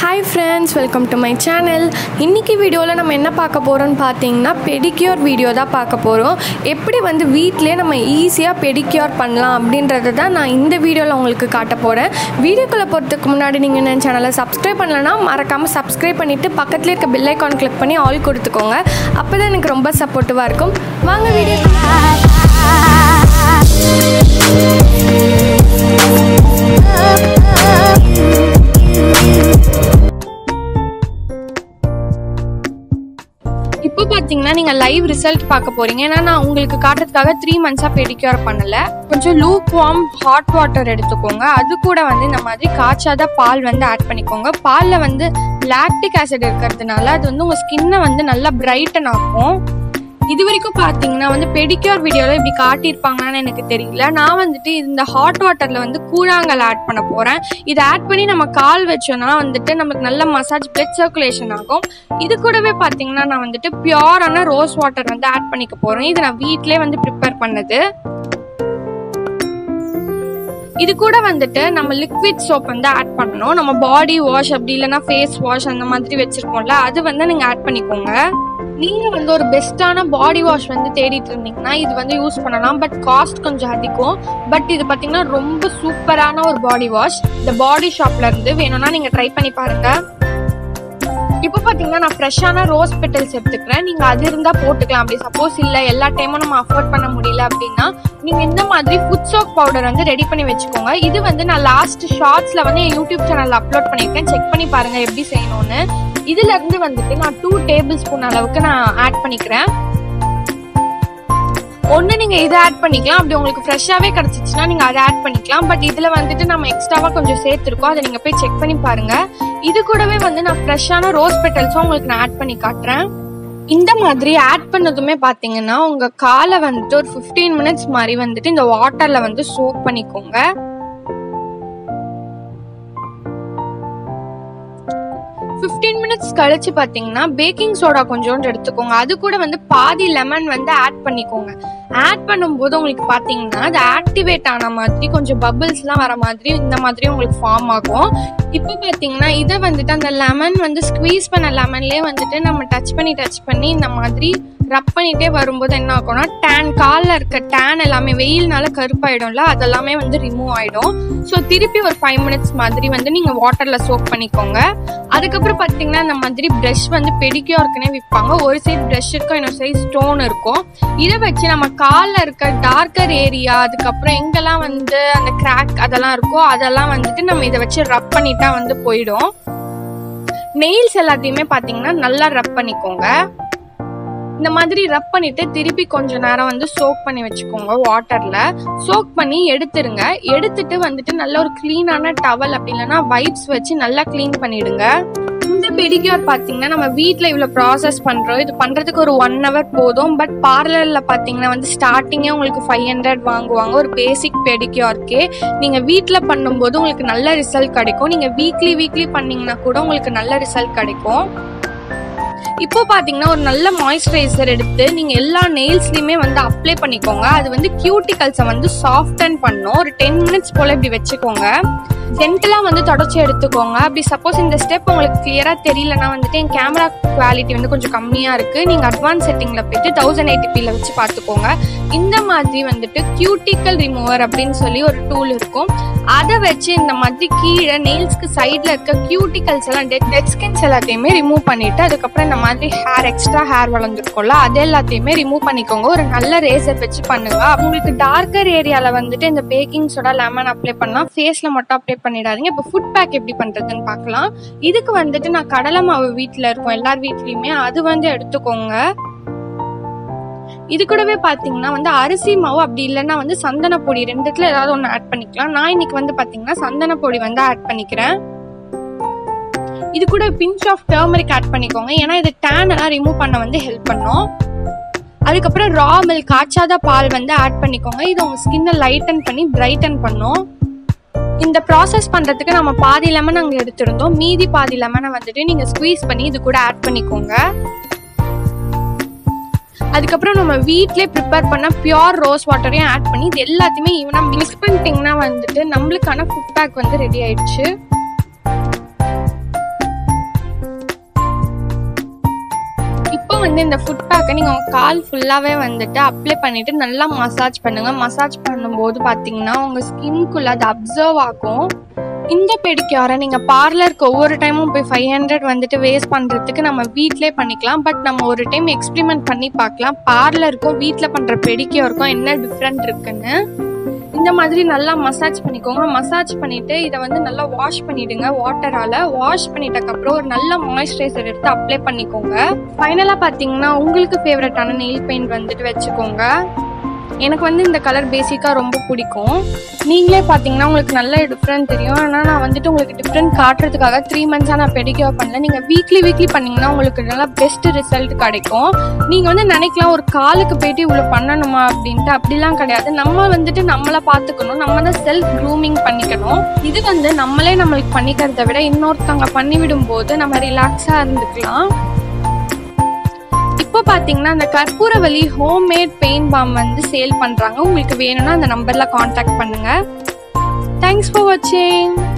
hi friends welcome to my channel இன்றைக்கி வீடியோவில் நம்ம என்ன பார்க்க போகிறோம்னு பார்த்தீங்கன்னா பெடிக்யூர் வீடியோ தான் பார்க்க போகிறோம் எப்படி வந்து வீட்டிலே நம்ம ஈஸியாக பெடிக்யூர் பண்ணலாம் அப்படின்றத தான் நான் இந்த வீடியோவில் உங்களுக்கு காட்ட போகிறேன் வீடியோக்குள்ளே போகிறதுக்கு முன்னாடி நீங்கள் என் சேனலை சப்ஸ்கிரைப் பண்ணலன்னா மறக்காமல் சப்ஸ்கிரைப் பண்ணிவிட்டு பக்கத்தில் இருக்க பெல் ஐக்கான் கிளிக் பண்ணி ஆல் கொடுத்துக்கோங்க அப்போ தான் எனக்கு ரொம்ப சப்போர்ட்டிவாக இருக்கும் வாங்க வீடியோ இப்போ பார்த்தீங்கன்னா நீங்கள் லைவ் ரிசல்ட் பார்க்க போறீங்க ஏன்னா நான் உங்களுக்கு காட்டுறதுக்காக த்ரீ மந்த்ஸாக பெடிக்யூர் பண்ணல கொஞ்சம் லூக் வார்ம் ஹாட் வாட்டர் எடுத்துக்கோங்க அது கூட வந்து இந்த மாதிரி காய்ச்சாத பால் வந்து ஆட் பண்ணிக்கோங்க பாலில் வந்து லாக்டிக் ஆசிட் இருக்கிறதுனால அது வந்து உங்கள் ஸ்கின்னை வந்து நல்லா பிரைட்டன் ஆக்கும் இது வரைக்கும் பார்த்தீங்கன்னா வந்து பெடிக்யூர் வீடியோவில் இப்படி காட்டியிருப்பாங்களான்னு எனக்கு தெரியல நான் வந்துட்டு இந்த ஹாட் வாட்டரில் வந்து கூழாங்கல் ஆட் பண்ண போகிறேன் இதை ஆட் பண்ணி நம்ம கால் வச்சோம்னா வந்துட்டு நமக்கு நல்ல மசாஜ் பிளட் சர்க்குலேஷன் ஆகும் இது கூடவே பார்த்தீங்கன்னா நான் வந்துட்டு பியூரான ரோஸ் வாட்டர் வந்து ஆட் பண்ணிக்க போகிறேன் இது நான் வீட்டிலே வந்து ப்ரிப்பேர் பண்ணது இது கூட வந்துட்டு நம்ம லிக்விட் சோப் வந்து ஆட் பண்ணணும் நம்ம பாடி வாஷ் அப்படி இல்லைன்னா ஃபேஸ் வாஷ் அந்த மாதிரி வச்சிருக்கோம்ல அது வந்து நீங்கள் ஆட் பண்ணிக்கோங்க நீங்க வந்து ஒரு பெஸ்ட்டான பாடி வாஷ் வந்து தேடிட்டு இருந்தீங்கன்னா இது வந்து யூஸ் பண்ணலாம் பட் காஸ்ட் கொஞ்சம் அதிகம் பட் இது பார்த்தீங்கன்னா ரொம்ப சூப்பரான ஒரு பாடி வாஷ் இந்த பாடி ஷாப்ல இருந்து வேணும்னா நீங்க ட்ரை பண்ணி பாருங்க இப்போ பார்த்தீங்கன்னா நான் ஃப்ரெஷ்ஷான ரோஸ் பெட்டல்ஸ் எடுத்துக்கிறேன் நீங்கள் அது இருந்தால் போட்டுக்கலாம் அப்படி சப்போஸ் இல்லை எல்லா டைமும் நம்ம அஃபோர்ட் பண்ண முடியல அப்படின்னா நீங்கள் இந்த மாதிரி ஃபுட் சோக் பவுடர் வந்து ரெடி பண்ணி வச்சுக்கோங்க இது வந்து நான் லாஸ்ட் ஷார்ட்ஸில் வந்து என் யூடியூப் சேனலில் அப்லோட் பண்ணியிருக்கேன் செக் பண்ணி பாருங்கள் எப்படி செய்யணும்னு இதுல இருந்து வந்துட்டு நான் டூ டேபிள் ஸ்பூன் அளவுக்கு நான் ஆட் பண்ணிக்கிறேன் ஒன்று நீங்கள் இதை ஆட் பண்ணிக்கலாம் அப்படி உங்களுக்கு ஃப்ரெஷ்ஷாகவே கிடச்சிச்சின்னா நீங்கள் அதை ஆட் பண்ணிக்கலாம் பட் இதில் வந்துட்டு நம்ம எக்ஸ்ட்ராவாக கொஞ்சம் சேர்த்துருக்கோம் அதை நீங்கள் போய் செக் பண்ணி பாருங்கள் இது கூடவே வந்து நான் ஃப்ரெஷ்ஷான ரோஸ் பெட்டல்ஸும் உங்களுக்கு நான் ஆட் பண்ணி காட்டுறேன் இந்த மாதிரி ஆட் பண்ணதுமே பார்த்தீங்கன்னா உங்கள் காலை வந்துட்டு ஒரு ஃபிஃப்டீன் மினிட்ஸ் மாதிரி வந்துட்டு இந்த வாட்டரில் வந்து சோப் பண்ணிக்கோங்க ஃபிஃப்டீன் மினிட்ஸ் கழிச்சு பார்த்தீங்கன்னா பேக்கிங் சோடா கொஞ்சோண்டு எடுத்துக்கோங்க அது கூட வந்து பாதி லெமன் வந்து ஆட் பண்ணிக்கோங்க ஆட் பண்ணும்போது உங்களுக்கு பார்த்தீங்கன்னா அது ஆக்டிவேட் ஆன மாதிரி கொஞ்சம் பபிள்ஸ்லாம் வர மாதிரி இந்த மாதிரி உங்களுக்கு ஃபார்ம் ஆகும் இப்போ பார்த்தீங்கன்னா இதை வந்துட்டு அந்த லெமன் வந்து ஸ்க்வீஸ் பண்ண லெமன்லேயே வந்துட்டு நம்ம டச் பண்ணி டச் பண்ணி இந்த மாதிரி ரப் பண்ணிட்டே வரும்போது என்ன ஆகும்னா டேன் காலில் இருக்க டேன் எல்லாமே வெயில்னால கருப்பாயிடும்ல அதெல்லாமே வந்து ரிமூவ் ஆயிடும் ஸோ திருப்பி ஒரு ஃபைவ் மினிட்ஸ் மாதிரி வந்து நீங்கள் வாட்டரில் சோப் பண்ணிக்கோங்க அதுக்கப்புறம் பார்த்தீங்கன்னா இந்த மாதிரி ப்ரஷ் வந்து பெடிக்யூர்க்குனே விற்பாங்க ஒரு சைட் ப்ரஷ் இருக்கும் இன்னொரு சைட் ஸ்டோன் இருக்கும் இதை வச்சு நம்ம காலில் இருக்க டார்க்கர் ஏரியா அதுக்கப்புறம் எங்கெல்லாம் வந்து அந்த கிராக் அதெல்லாம் இருக்கோ அதெல்லாம் வந்துட்டு நம்ம இதை வச்சு ரப் பண்ணிட்டா வந்து போயிடும் நெயில்ஸ் எல்லாத்தையுமே பார்த்தீங்கன்னா நல்லா ரப் பண்ணிக்கோங்க இந்த மாதிரி ரப் பண்ணிட்டு திருப்பி கொஞ்ச நேரம் வந்து சோக் பண்ணி வச்சுக்கோங்க வாட்டர்ல சோக் பண்ணி எடுத்துருங்க எடுத்துட்டு வந்துட்டு நல்ல ஒரு க்ளீனான டவல் அப்படி இல்லைன்னா வைப்ஸ் வச்சு நல்லா க்ளீன் பண்ணிடுங்க இந்த பெடிக்யூர் பார்த்தீங்கன்னா நம்ம வீட்டில் இவ்வளோ ப்ராசஸ் பண்ணுறோம் இது பண்ணுறதுக்கு ஒரு ஒன் ஹவர் போதும் பட் பார்லரில் பார்த்தீங்கன்னா வந்து ஸ்டார்டிங்கே உங்களுக்கு ஃபைவ் ஹண்ட்ரட் வாங்குவாங்க ஒரு பேசிக் பெடிக்யூர்க்கே நீங்கள் வீட்டில் பண்ணும்போது உங்களுக்கு நல்ல ரிசல்ட் கிடைக்கும் நீங்கள் வீக்லி வீக்லி பண்ணீங்கன்னா கூட உங்களுக்கு நல்ல ரிசல்ட் கிடைக்கும் இப்போ பார்த்தீங்கன்னா ஒரு நல்ல மாய்ஸ்சரைசர் எடுத்து நீங்கள் எல்லா நெயில்ஸ்லையுமே வந்து அப்ளை பண்ணிக்கோங்க அது வந்து கியூட்டிகல்ஸை வந்து சாஃப்டன் பண்ணும் ஒரு டென் மினிட்ஸ் போல் இப்படி வச்சுக்கோங்க ஜென்டலாக வந்து தொடச்சி எடுத்துக்கோங்க அப்படி சப்போஸ் இந்த ஸ்டெப் உங்களுக்கு கிளியராக தெரியலனா வந்துட்டு என் கேமரா குவாலிட்டி வந்து கொஞ்சம் கம்மியாக இருக்குது நீங்கள் அட்வான்ஸ் செட்டிங்கில் போயிட்டு தௌசண்ட் எயிட்டிபியில் வச்சு பார்த்துக்கோங்க இந்த மாதிரி வந்துட்டு கியூட்டிக்கல் ரிமூவர் அப்படின்னு சொல்லி ஒரு டூல் இருக்கும் அதை வச்சு இந்த மாதிரி கீழே நெயில்ஸ்க்கு சைடில் இருக்க கியூட்டிகல்ஸ் எல்லாம் டெட் டெட் ஸ்கின்ஸ் எல்லாத்தையுமே ரிமூவ் பண்ணிட்டு அதுக்கப்புறம் இந்த மாதிரி ஹேர் எக்ஸ்ட்ரா ஹேர் வளர்ந்துருக்கும்ல அது எல்லாத்தையுமே ரிமூவ் பண்ணிக்கோங்க ஒரு நல்ல ரேசர் வச்சு பண்ணுங்க உங்களுக்கு டார்க்கர் ஏரியாவில் வந்துட்டு இந்த பேக்கிங் சோடா லெமன் அப்ளை பண்ணலாம் ஃபேஸில் மட்டும் அப்ளை பண்ணிடாதீங்க இப்போ ஃபுட் பேக் எப்படி பண்ணுறதுன்னு பார்க்கலாம் இதுக்கு வந்துட்டு நான் கடலை மாவு வீட்டில் இருக்கும் எல்லார் வீட்லேயுமே அது வந்து எடுத்துக்கோங்க இது கூடவே பார்த்தீங்கன்னா வந்து அரிசி மாவு அப்படி இல்லைன்னா வந்து சந்தன பொடி ரெண்டுத்துல ஏதாவது ஒன்று ஆட் பண்ணிக்கலாம் நான் இன்னைக்கு வந்து பார்த்தீங்கன்னா சந்தன பொடி வந்து ஆட் பண்ணிக்கிறேன் இது கூட பிஞ்ச் ஆஃப் டர்மரிக் ஆட் பண்ணிக்கோங்க ஏன்னா இது டேன் எல்லாம் ரிமூவ் பண்ண வந்து ஹெல்ப் பண்ணும் அதுக்கப்புறம் ரா மில்க் காய்ச்சாத பால் வந்து ஆட் பண்ணிக்கோங்க இது உங்கள் ஸ்கின்னை லைட்டன் பண்ணி பிரைட்டன் பண்ணும் இந்த ப்ராசஸ் பண்ணுறதுக்கு நம்ம பாதி லெமன் அங்கே எடுத்திருந்தோம் மீதி பாதி லெமனை வந்துட்டு நீங்கள் ஸ்குவீஸ் பண்ணி இது கூட ஆட் பண்ணிக்கோங்க அதுக்கப்புறம் நம்ம வீட்டிலே ப்ரிப்பேர் பண்ண பியோர் ரோஸ் வாட்டரையும் ஆட் பண்ணி இது எல்லாத்தையுமே ஈவனாக மிக்ஸ் பண்ணிட்டிங்கன்னா வந்துட்டு நம்மளுக்கான ஃபுட் பேக் வந்து ரெடி ஆயிடுச்சு வந்து இந்த ஃபுட் பேக்கை நீங்கள் உங்கள் கால் ஃபுல்லாகவே வந்துட்டு அப்ளை பண்ணிவிட்டு நல்லா மசாஜ் பண்ணுங்கள் மசாஜ் பண்ணும்போது பார்த்தீங்கன்னா உங்கள் ஸ்கின்குள்ளே அது அப்சர்வ் ஆகும் இந்த பெடிக்யூரை நீங்கள் பார்லருக்கு ஒவ்வொரு டைமும் போய் ஃபைவ் ஹண்ட்ரட் வந்துட்டு வேஸ்ட் பண்ணுறதுக்கு நம்ம வீட்டிலே பண்ணிக்கலாம் பட் நம்ம ஒரு டைம் எக்ஸ்பிரிமெண்ட் பண்ணி பார்க்கலாம் பார்லருக்கும் வீட்டில் பண்ணுற பெடிக்யூருக்கும் என்ன டிஃப்ரெண்ட் இருக்குன்னு இந்த மாதிரி நல்லா மசாஜ் பண்ணிக்கோங்க மசாஜ் பண்ணிட்டு இதை வந்து நல்லா வாஷ் பண்ணிடுங்க வாட்டரால வாஷ் பண்ணிட்டக்கப்புறம் ஒரு நல்ல மாய்ஸ்சரைசர் எடுத்து அப்ளை பண்ணிக்கோங்க ஃபைனலாக பார்த்தீங்கன்னா உங்களுக்கு ஃபேவரட்டான நெயில் பெயிண்ட் வந்துட்டு வச்சுக்கோங்க எனக்கு வந்து இந்த கலர் பேசிக்காக ரொம்ப பிடிக்கும் நீங்களே பார்த்தீங்கன்னா உங்களுக்கு நல்ல டிஃப்ரெண்ட் தெரியும் ஆனால் நான் வந்துட்டு உங்களுக்கு டிஃப்ரெண்ட் காட்டுறதுக்காக த்ரீ மந்த்ஸாக நான் பெடிக்யூர் பண்ணல நீங்கள் வீக்லி வீக்லி பண்ணீங்கன்னா உங்களுக்கு நல்லா பெஸ்ட் ரிசல்ட் கிடைக்கும் நீங்கள் வந்து நினைக்கலாம் ஒரு காலுக்கு போயிட்டு இவ்வளோ பண்ணணுமா அப்படின்ட்டு அப்படிலாம் கிடையாது நம்ம வந்துட்டு நம்மளை பார்த்துக்கணும் நம்ம தான் செல்ஃப் க்ரூமிங் பண்ணிக்கணும் இது வந்து நம்மளே நம்மளுக்கு பண்ணிக்கிறத விட இன்னொருத்தவங்க பண்ணி விடும்போது நம்ம ரிலாக்ஸாக இருந்துக்கலாம் இப்போ பார்த்தீங்கன்னா அந்த கற்பூரவலி ஹோம்மேட் பெயிண்ட் பாம் வந்து சேல் பண்ணுறாங்க உங்களுக்கு வேணும்னா அந்த நம்பரில் காண்டாக்ட் பண்ணுங்கள் தேங்க்ஸ் ஃபார் வாட்சிங்